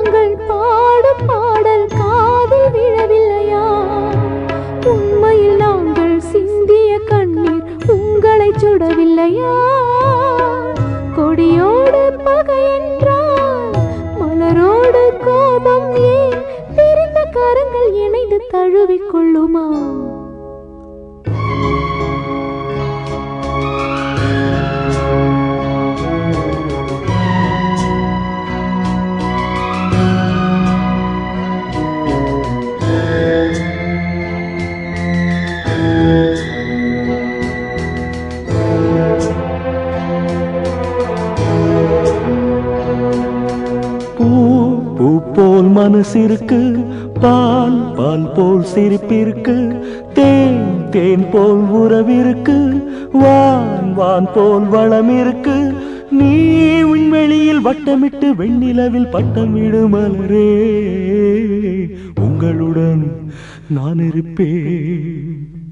நாங்கள் பாடும் பாடல் காதில் விழவில்லையா உண்மையில் நாங்கள் சிந்திய கண்ணீர் உங்களை சுடவில்லையா கொடியோடு பகை என்றால் மலரோடு கோபம் ஏன் பிரிந்த கரங்கள் இணைந்து தழுவிக் கொள்ளுமா பூ பூ போல் மனசிருக்கு பால் பால் போல் சிரிப்பிருக்கு தேன் தேன் போல் உறவிருக்கு வான் வான் போல் வளம் இருக்கு நீ விண்வெளியில் வட்டமிட்டு வெண்ணிலவில் பட்டம் விடு மலரே உங்களுடன் நான் இருப்பேன்